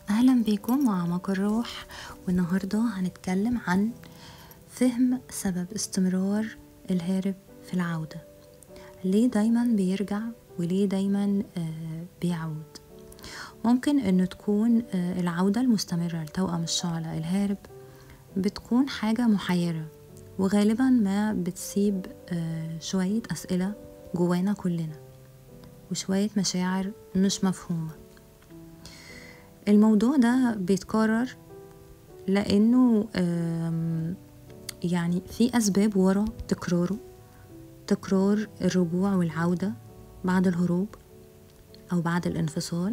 أهلا بيكم مع أعماق الروح والنهاردة هنتكلم عن فهم سبب استمرار الهارب في العودة ليه دايما بيرجع وليه دايما آه، بيعود ممكن انه تكون آه، العودة المستمرة لتوأم الشعلة الهارب بتكون حاجة محيرة وغالبا ما بتسيب آه، شوية أسئلة جوانا كلنا وشوية مشاعر مش مفهومة الموضوع ده بيتكرر لأنه آم، يعني في أسباب ورا تكراره تكرار الرجوع والعودة بعد الهروب أو بعد الانفصال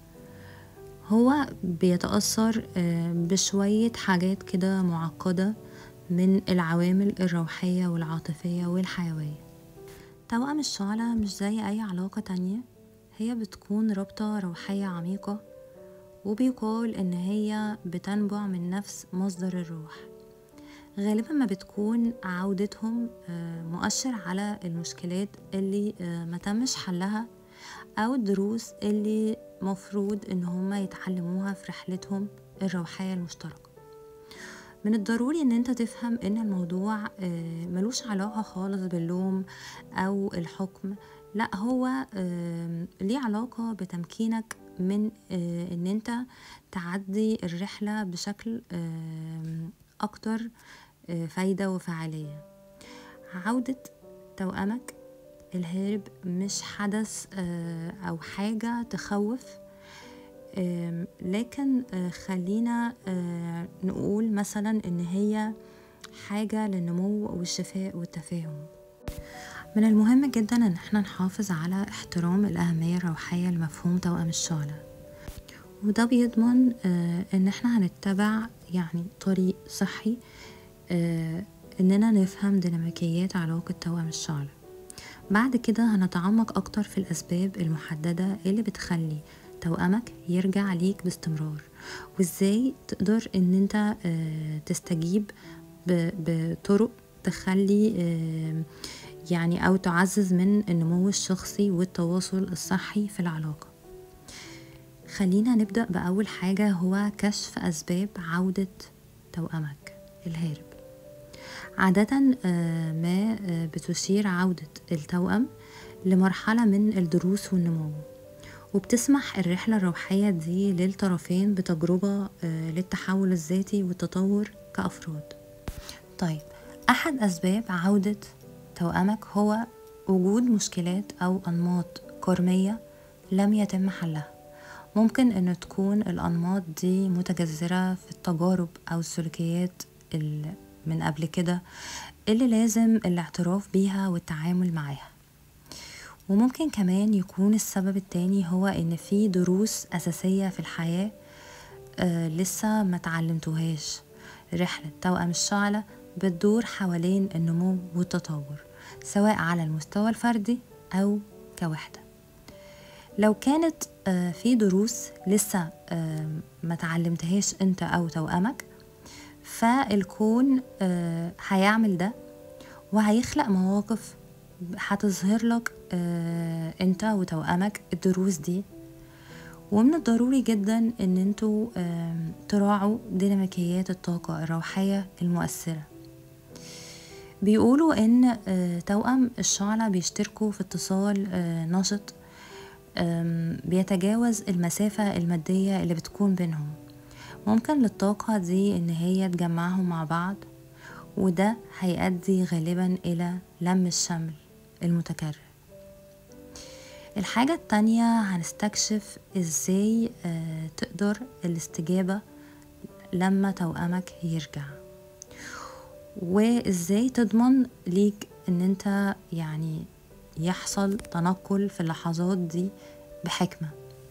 هو بيتأثر آه، بشوية حاجات كده معقدة من العوامل الروحية والعاطفية والحيوية توأم الشعلة مش زي أي علاقة تانية هي بتكون رابطة روحية عميقة وبيقال إن هي بتنبع من نفس مصدر الروح غالبا ما بتكون عودتهم آه، مؤشر على المشكلات اللي آه، ما تمش حلها أو الدروس اللي مفروض إن هما يتعلموها في رحلتهم الروحية المشتركة من الضروري ان انت تفهم ان الموضوع آه، ملوش علاقة خالص باللوم او الحكم لا هو آه، ليه علاقة بتمكينك من آه، ان انت تعدي الرحلة بشكل آه، اكتر آه، فايدة وفعالية عودة توأمك الهارب مش حدث آه، او حاجة تخوف آم، لكن آه، خلينا آه، نقول مثلا ان هي حاجة للنمو والشفاء والتفاهم من المهم جدا ان احنا نحافظ على احترام الاهمية الروحية لمفهوم توأم الشعلة وده بيضمن آه، ان احنا هنتبع يعني طريق صحي آه، اننا نفهم ديناميكيات علاقة توأم الشعلة بعد كده هنتعمق أكتر في الأسباب المحددة اللي بتخلي توأمك يرجع ليك باستمرار وإزاي تقدر إن أنت آه، تستجيب ب- بطرق تخلي آه، يعني أو تعزز من النمو الشخصي والتواصل الصحي في العلاقة خلينا نبدأ بأول حاجة هو كشف أسباب عودة توأمك الهارب عادة آه، ما آه، بتشير عودة التوأم لمرحلة من الدروس والنمو وبتسمح الرحلة الروحية دي للطرفين بتجربة آه، للتحول الذاتي والتطور كأفراد طيب أحد أسباب عودة توأمك هو وجود مشكلات أو أنماط كرمية لم يتم حلها ممكن أن تكون الأنماط دي متجذرة في التجارب أو السلوكيات ال- من قبل كده اللي لازم الاعتراف بيها والتعامل معاها وممكن كمان يكون السبب التاني هو ان في دروس اساسية في الحياة آه لسه ما تعلمتوهاش رحلة توأم الشعلة بتدور حوالين النمو والتطور سواء على المستوى الفردي أو كوحدة لو كانت آه في دروس لسه آه ما تعلمتهاش انت أو توأمك فالكون آه هيعمل ده وهيخلق مواقف هتظهر لك آه انت وتوأمك الدروس دي ومن الضروري جدا ان انتوا آم، تراعوا ديناميكيات الطاقة الروحية المؤثرة بيقولوا ان آه، توأم الشعلة بيشتركوا في اتصال آه، نشط آم، بيتجاوز المسافة المادية اللي بتكون بينهم ممكن للطاقة دي ان هي تجمعهم مع بعض وده هيؤدي غالبا الى لم الشمل المتكرر الحاجة التانية هنستكشف ازاي آه، تقدر الاستجابة لما توأمك يرجع وازاي تضمن ليك ان انت يعني يحصل تنقل في اللحظات دي بحكمة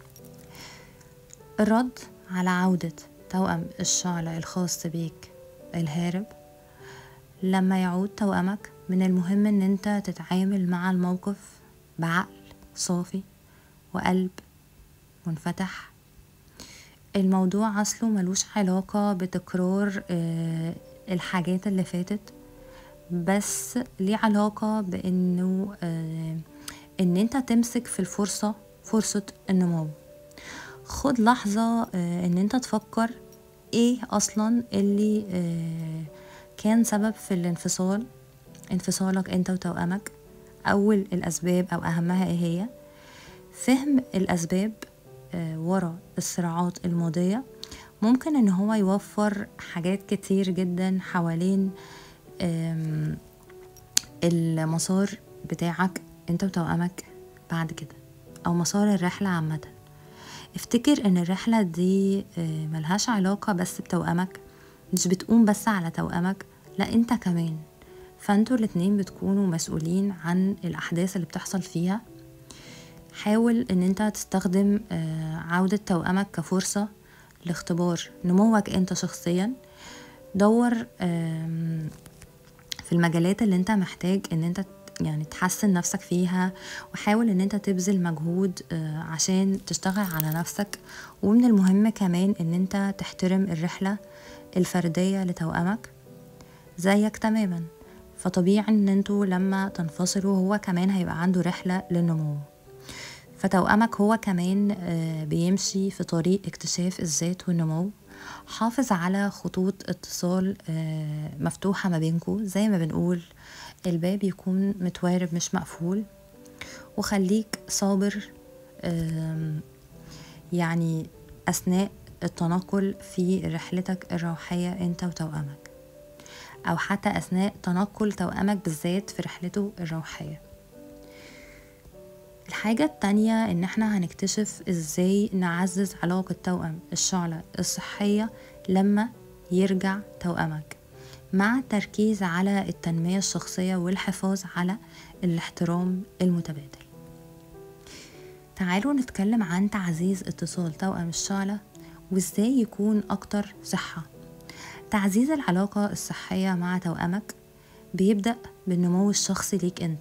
الرد على عودة توأم الشعلة الخاص بيك الهارب لما يعود توأمك من المهم ان انت تتعامل مع الموقف بعقل صافي وقلب منفتح الموضوع اصله ملوش علاقة بتكرار آه، الحاجات اللي فاتت بس ليه علاقة بانه آه، ان انت تمسك في الفرصة فرصة النمو خد لحظة آه، ان انت تفكر ايه اصلا اللي آه، كان سبب في الانفصال انفصالك انت وتوأمك اول الاسباب او اهمها ايه هي فهم الاسباب آه، ورا الصراعات الماضية ممكن ان هو يوفر حاجات كتير جدا حوالين آم، المسار بتاعك انت وتوأمك بعد كده او مسار الرحلة عامة افتكر ان الرحلة دي آه، ملهاش علاقة بس بتوأمك مش بتقوم بس على توأمك لا انت كمان فانتوا الاتنين بتكونوا مسؤولين عن الاحداث اللي بتحصل فيها حاول ان انت تستخدم آه، عودة توأمك كفرصة لاختبار نموك انت شخصيا دور آم، في المجالات اللي انت محتاج ان انت ت- يعني تحسن نفسك فيها وحاول ان انت تبذل مجهود آه، عشان تشتغل على نفسك ومن المهم كمان ان انت تحترم الرحلة الفردية لتوأمك زيك تماما فطبيعي ان انتوا لما تنفصلوا هو كمان هيبقى عنده رحلة للنمو فتوأمك هو كمان آه، بيمشي في طريق اكتشاف الذات والنمو حافظ على خطوط اتصال آه، مفتوحة ما بينكو زي ما بنقول الباب يكون متوارب مش مقفول وخليك صابر آم، يعني أثناء التنقل في رحلتك الروحية أنت وتوأمك أو حتى أثناء تنقل توأمك بالذات في رحلته الروحية الحاجة التانية إن احنا هنكتشف إزاي نعزز علاقة توأم الشعلة الصحية لما يرجع توأمك مع التركيز على التنمية الشخصية والحفاظ على الاحترام المتبادل تعالوا نتكلم عن تعزيز اتصال توأم الشعلة وإزاي يكون أكتر صحة تعزيز العلاقة الصحية مع توأمك بيبدأ بالنمو الشخصي ليك أنت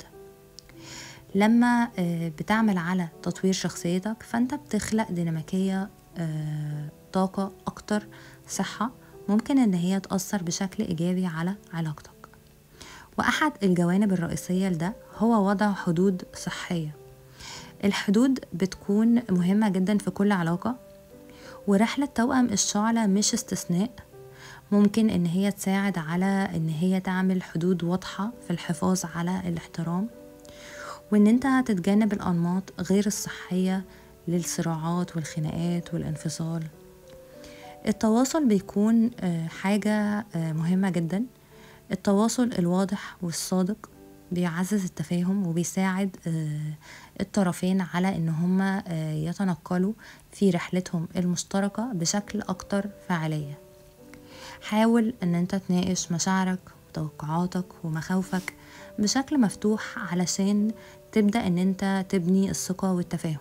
لما آه، بتعمل على تطوير شخصيتك فانت بتخلق ديناميكية آه، طاقة أكتر صحة ممكن إن هي تأثر بشكل إيجابي على علاقتك وأحد الجوانب الرئيسية لده هو وضع حدود صحية الحدود بتكون مهمة جدا في كل علاقة ورحلة توأم الشعلة مش استثناء ممكن إن هي تساعد على إن هي تعمل حدود واضحة في الحفاظ على الاحترام وإن أنت تتجنب الأنماط غير الصحية للصراعات والخناقات والانفصال التواصل بيكون آه، حاجة آه، مهمة جدا التواصل الواضح والصادق بيعزز التفاهم وبيساعد آه، الطرفين على ان هما آه، يتنقلوا في رحلتهم المشتركة بشكل اكتر فعالية حاول ان انت تناقش مشاعرك وتوقعاتك ومخاوفك بشكل مفتوح علشان تبدأ ان انت تبني الثقة والتفاهم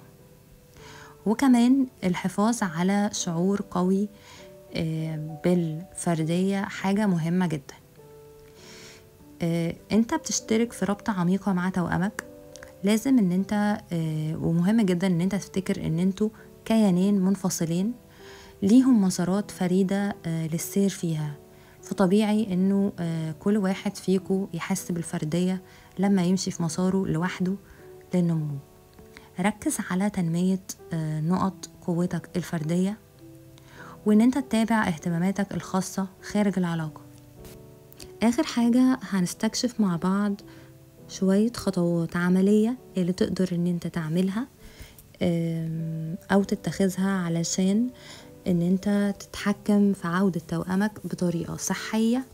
وكمان الحفاظ على شعور قوي آه، بالفردية حاجة مهمة جدا آه، انت بتشترك في رابطة عميقة مع توأمك لازم ان انت آه، ومهم جدا ان انت تفتكر ان انتوا كيانين منفصلين ليهم مسارات فريدة آه، للسير فيها فطبيعي انه آه، كل واحد فيكو يحس بالفردية لما يمشي في مساره لوحده للنمو ركز على تنمية آه، نقط قوتك الفردية وان انت تتابع اهتماماتك الخاصة خارج العلاقة آخر حاجة هنستكشف مع بعض شوية خطوات عملية اللي تقدر ان انت تعملها آم، او تتخذها علشان ان انت تتحكم في عودة توأمك بطريقة صحية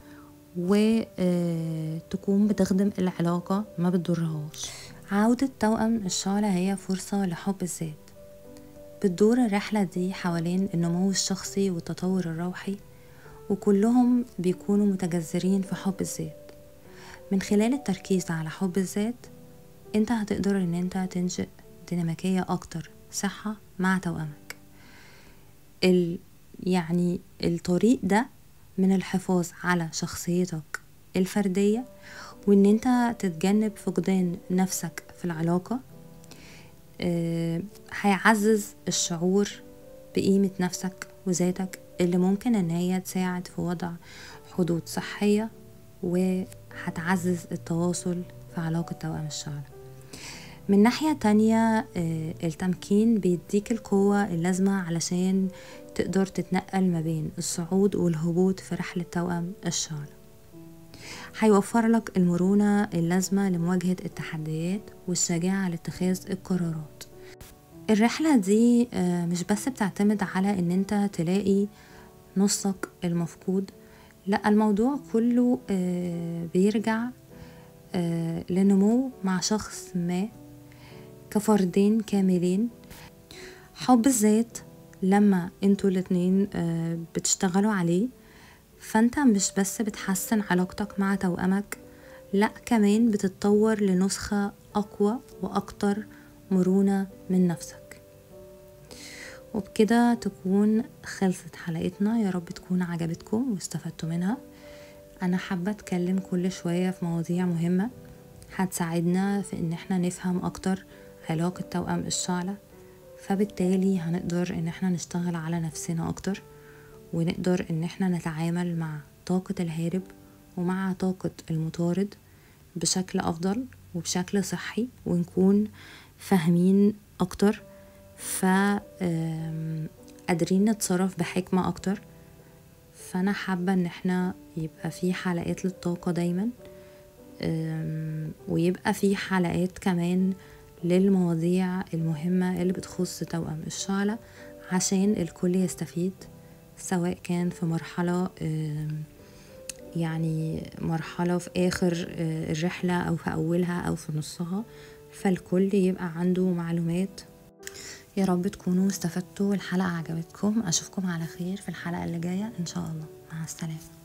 وتكون بتخدم العلاقة ما بتضرهاش عودة توأم الشعلة هي فرصة لحب الذات بتدور الرحلة دي حوالين النمو الشخصي والتطور الروحي وكلهم بيكونوا متجذرين في حب الذات من خلال التركيز على حب الذات انت هتقدر ان انت تنشئ ديناميكية اكتر صحة مع توأمك ال يعني الطريق ده من الحفاظ على شخصيتك الفردية وان انت تتجنب فقدان نفسك في العلاقة آه، هيعزز الشعور بقيمة نفسك وذاتك اللي ممكن ان هي تساعد في وضع حدود صحية وهتعزز التواصل في علاقة توأم الشعر من ناحية تانية آه، التمكين بيديك القوة اللازمة علشان تقدر تتنقل ما بين الصعود والهبوط في رحلة توأم الشعلة هيوفر لك المرونة اللازمة لمواجهة التحديات والشجاعة لاتخاذ القرارات الرحلة دي آه، مش بس بتعتمد على ان انت تلاقي نصك المفقود لا الموضوع كله آه، بيرجع آه، لنمو مع شخص ما كفردين كاملين حب الذات لما انتوا الاتنين آه، بتشتغلوا عليه فانت مش بس بتحسن علاقتك مع توأمك لا كمان بتتطور لنسخة أقوى وأكتر مرونة من نفسك وبكده تكون خلصت حلقتنا يا رب تكون عجبتكم واستفدتوا منها أنا حابة أتكلم كل شوية في مواضيع مهمة هتساعدنا في إن احنا نفهم أكتر علاقة توأم الشعلة فبالتالي هنقدر إن احنا نشتغل على نفسنا أكتر ونقدر إن احنا نتعامل مع طاقة الهارب ومع طاقة المطارد بشكل أفضل وبشكل صحي ونكون فاهمين أكتر ف آم، قادرين نتصرف بحكمة أكتر فأنا حابة إن احنا يبقى في حلقات للطاقة دايما أم، ويبقى في حلقات كمان للمواضيع المهمة اللي بتخص توأم الشعلة عشان الكل يستفيد سواء كان في مرحلة أم، يعني مرحلة في آخر آه، الرحلة أو في أولها أو في نصها فالكل يبقى عنده معلومات يا رب تكونوا استفدتوا الحلقة عجبتكم أشوفكم على خير في الحلقة اللي جاية إن شاء الله مع السلامة